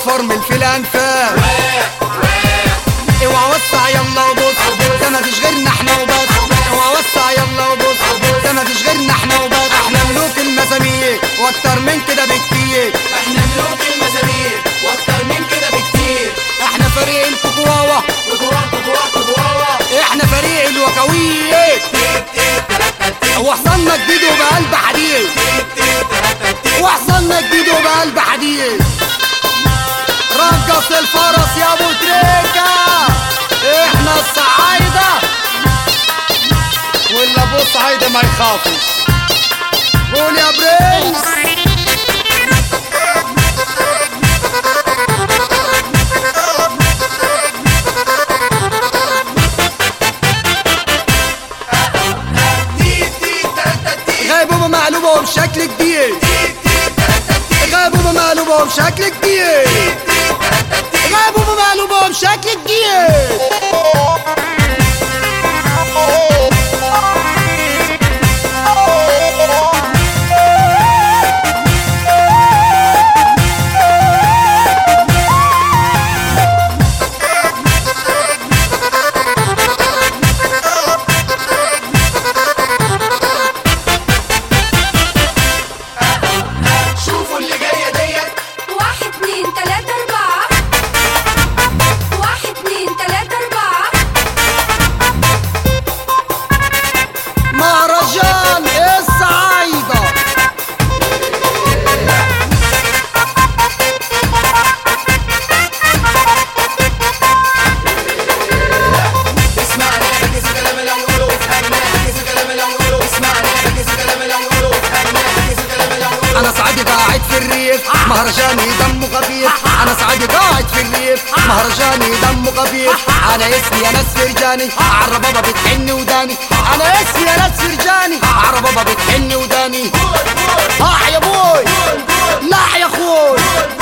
فرمل في الانفاق اوعى وسع يلا وبص ده ما فيش غيرنا احنا وبس اوعى وسع يلا وبص ده ما فيش غيرنا احنا وبس احنا ملوك المزامير واكتر من كده بكتير احنا ملوك المزامير واكتر من كده بكتير احنا فريق الكوكواوا كوكوا كوكوا كوكوا احنا فريق الوكاويت تيت تيت تلاتة تيت وحصلنا جديد وبقلب حديد تيت تيت تلاتة تيت وحصلنا جديد وبقلب حديد رقص الفرس يا ابو تريكة احنا الصعايدة ولا ابو صعايدة ما يخافش قول يا برنس تيت تيت تلاتة تيت غيبوبة مقلوبة بشكل جديد تيت تيت تلاتة تيت غيبوبة مقلوبة بشكل جديد تيت تلاتة تيت غيبوبة مقلوبة بشكل جديد شوفوا اللي جاية ديت واحد اتنين تلاتة أربعة واحد اتنين تلاتة أربعة مهرجان الصعايدة اسمعنا ركز الكلام اللي هنقوله وافهمنا ركز الكلام اللي هنقوله اسمعنا ركز الكلام اللي هنقوله وافهمنا ركز الكلام اللي هنقوله انا سعيد قاعد في الريف مهرجاني دمه خفيف انا سعيد قاعد في الريف مهرجاني دمه خفيف انا اسمي انس فرجاني عربابا بتحن وداني انا اسمي انس فرجاني عربابا بتحن وداني اه يا بوي لا يا اخوي